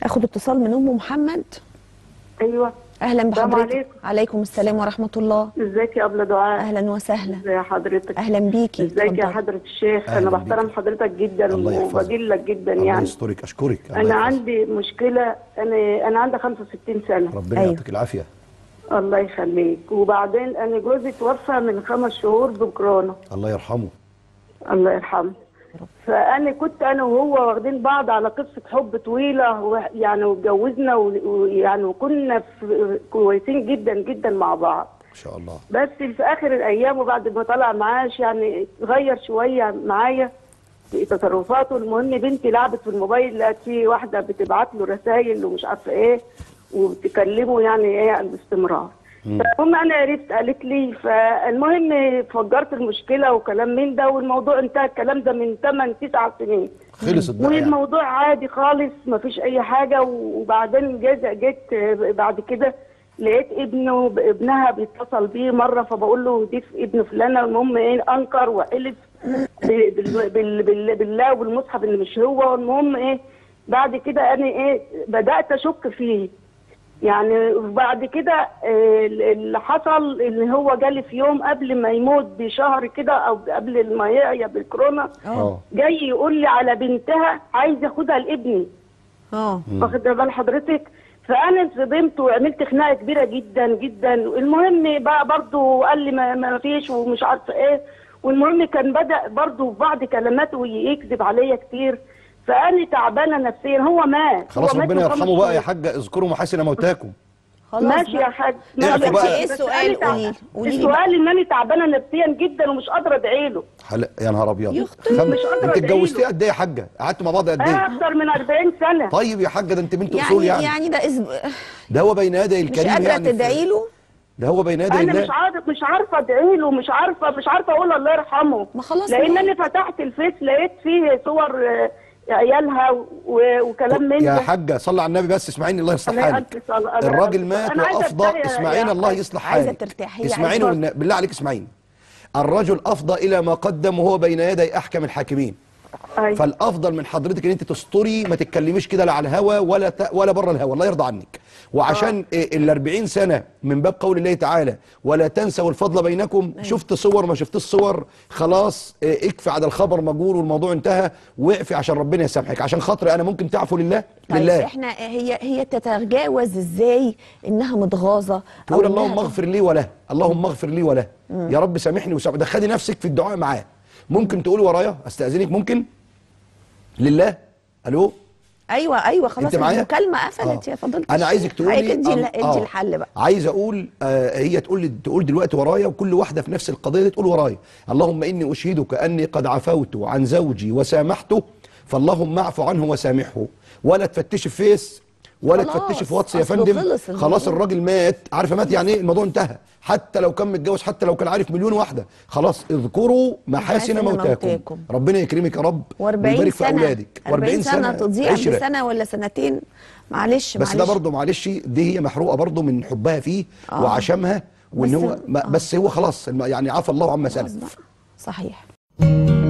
اخد اتصال من ام محمد ايوه اهلا السلام بحضرتك عليكم. عليكم السلام ورحمه الله ازيك يا ابله دعاء اهلا وسهلا ازي حضرتك اهلا بيكي ازيك يا اتفضلي. حضره الشيخ أهلاً انا بيك. بحترم حضرتك جدا الله يحفظك. وبجلك جدا الله يعني يسترك اشكرك الله انا يحفظك. عندي مشكله انا انا عندي 65 سنه ربنا أيوة. يعطيك العافيه الله يخليك وبعدين انا جوزي توفى من خمس شهور بكورونا الله يرحمه الله يرحمه فانا كنت انا وهو واخدين بعض على قصه حب طويله ويعني واتجوزنا و- ويعني وكنا في- كويسين جدا جدا مع بعض ما شاء الله بس في اخر الايام وبعد ما طلع معاش يعني اتغير شويه معايا في تصرفاته المهم بنتي لعبت في الموبايل لقت في واحده بتبعت له رسائل ومش عارفه ايه وبتكلمه يعني ايه باستمرار فالمهم انا عرفت قالت لي فالمهم فجرت المشكله وكلام من ده والموضوع انتهى الكلام ده من 8 9 سنين خلصت بقى يعني. والموضوع عادي خالص ما فيش اي حاجه وبعدين جيت جيت بعد كده لقيت ابنه ابنها بيتصل بيه مره فبقول له دي في ابن فلانه المهم ايه انكر وحلف بال- بال- بال- بال- بالله والمصحف اللي مش هو المهم ايه بعد كده انا ايه بدات اشك فيه يعني بعد كده آه، اللي حصل ان هو جالي في يوم قبل ما يموت بشهر كده او قبل ما يعيا بالكورونا اه جاي يقول لي على بنتها عايز ياخدها لابني اه واخد بال حضرتك فانا انصدمت وعملت خناقه كبيره جدا جدا المهم بقى برضو قال لي ما, ما فيش ومش عارفه ايه والمهم كان بدا برضو في بعض كلماته يكذب عليا كتير فانا تعبانه نفسيا هو مات خلاص هو مات ربنا من خمس يرحمه بقى يا شهور. حاجه اذكروا محاسن موتاكم خلاص ماشي بقى. يا حاج اعرفوا ماشي بقى. يا إيه حاج. بس السؤال؟ أنا تعب- قولي لي- قولي لي السؤال ان انا تعبانه نفسيا جدا ومش قادره ادعي له حل... يا نهار ابيض يا أختي. خم... مش قادرة انت أدعيله. اتجوزتيه قد ايه يا حاجه قعدتوا مع بعض قد انا ايه اكثر من 40 سنه طيب يا حاجه ده انت بنت اصول يعني يعني, يعني ده اسم ده هو بين يدي مش الكريم قادره يعني في- تدعي له ده هو بين يدي انا مش الله عارف مش عارفه ادعي له مش عارفه مش عارفه اقول الله يرحمه ما خلاص لان بقى. انا فتحت الفيس لقيت فيه صور آه، عيالها و- وكلام من يا ده حاجه صلي على النبي بس اسمعيني الله يصلح الله حالك يألف صلاة. أنا- الراجل مات أنا عايزة وافضى أرتاح يا- اسمعيني يا الله حاج. يصلح عايزة حالك ترتاحي، هي اسمعيني عايزة- والن- بالله عليك اسمعيني الرجل افضى الى ما قدم وهو بين يدي احكم الحاكمين أيوة. فالافضل من حضرتك ان انت تستري ما تتكلميش كده لا على الهوا ولا ت... ولا بره الهوا الله يرضى عنك وعشان إيه ال 40 سنه من باب قول الله تعالى ولا تنسوا الفضل بينكم شفت صور ما شفتش صور خلاص إيه اكفي على الخبر مجهول والموضوع انتهى واقفي عشان ربنا يسامحك عشان خاطري انا ممكن تعفو لله طيب لله احنا هي هي تتجاوز ازاي انها متغاظه تقول إنها اللهم اغفر لي وله اللهم اغفر لي وله يا رب سامحني وسامح دخلي نفسك في الدعاء معاه ممكن تقولي ورايا استاذنك ممكن لله الو ايوه ايوه خلاص انت معايا المكالمه قفلت آه. يا فضيله انا عايزك الشيخ. تقولي عايزك ادي أم- ادي آه. الحل بقى عايز اقول آه هي تقول لي تقول دلوقتي ورايا وكل واحده في نفس القضيه دي تقول ورايا اللهم اني اشهدك اني قد عفوت عن زوجي وسامحته فاللهم اعف عنه وسامحه ولا تفتشي في فيس ولا خلاص، تفتشي في واتس يا أصله فندم خلص الموضوع. خلاص الراجل مات عارفه مات يعني ايه الموضوع انتهى حتى لو كان متجوز حتى لو كان عارف مليون واحده خلاص اذكروا محاسن محاسن موتاكم موتاكم. ربنا يكرمك يا رب و40 ويبارك في سنه اولادك 40 سنه تضيع عشرة. بسنه ولا سنتين معلش بس معلش ده برضه معلش دي هي محروقه برضه من حبها فيه آه. وعشمها وان بس- هو ما آه. بس هو خلاص الم- يعني عفى الله عما خلاص سلف بقى. صحيح